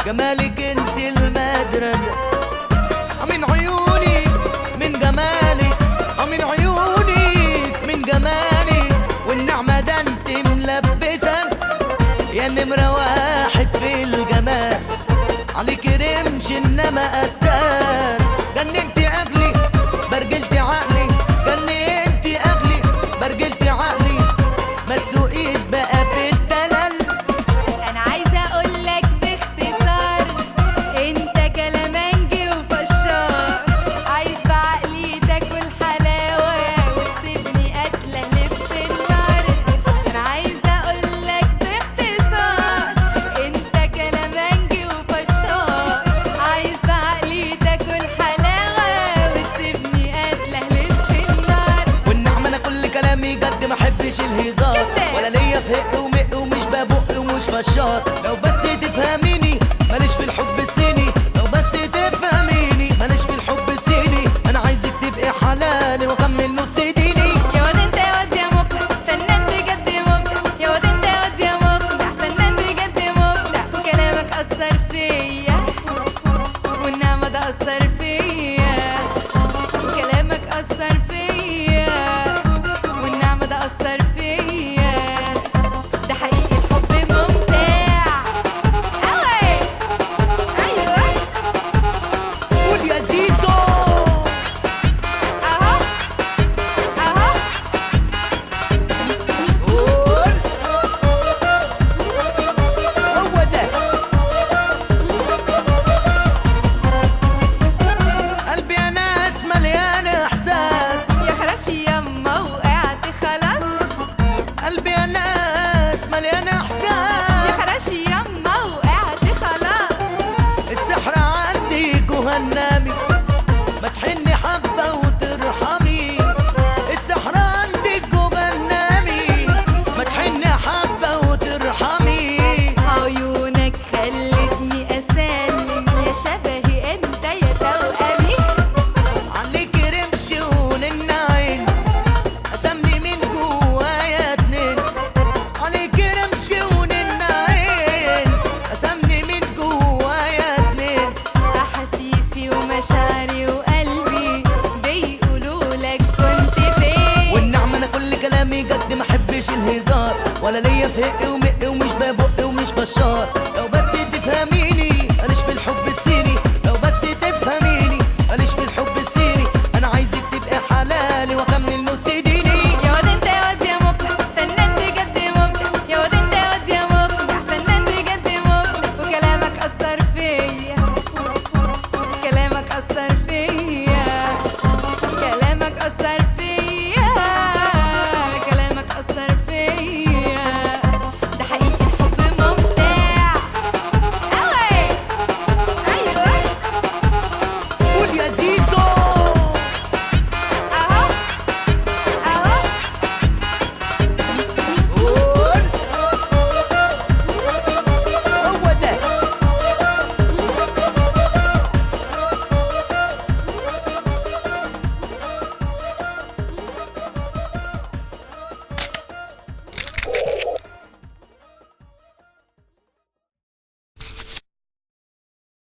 جمالك انت المدرسة من عيونك من جمالك من عيونك من جمالك والنعمة ده انت ملبسة يا نمرة واحد في الجمال عليك رمش انما قتال جننت اغلي برجلت عقلي جننت اغلي برجلت عقلي ما تسوقيش بقى في الدلال انا عايزه اقول لك باختصار انت كلامنجي وفشار عايز بعقلي تاكل حلاوه وتسيبني قاتله لف النار انا عايزه اقول لك باختصار انت كلامنجي وفشار عايز بعقلي تاكل حلاوه وتسيبني قاتله لف النار والنعمة انا كل كلامي جد ما احبش الهزار كده. ولا ليا في هق ومق ومش ببق ومش فشار لو بس تفهميني ماليش في الحب الصيني لو بس تفهميني ماليش في الحب الصيني انا عايزك تبقي حلالي واكمل نص ديني يا واد انت يا واد يا مبدع فنان بجد مبدع يا واد انت يا واد يا مبدع فنان بجد مبدع وكلامك اثر فيا والنعمه ده اثر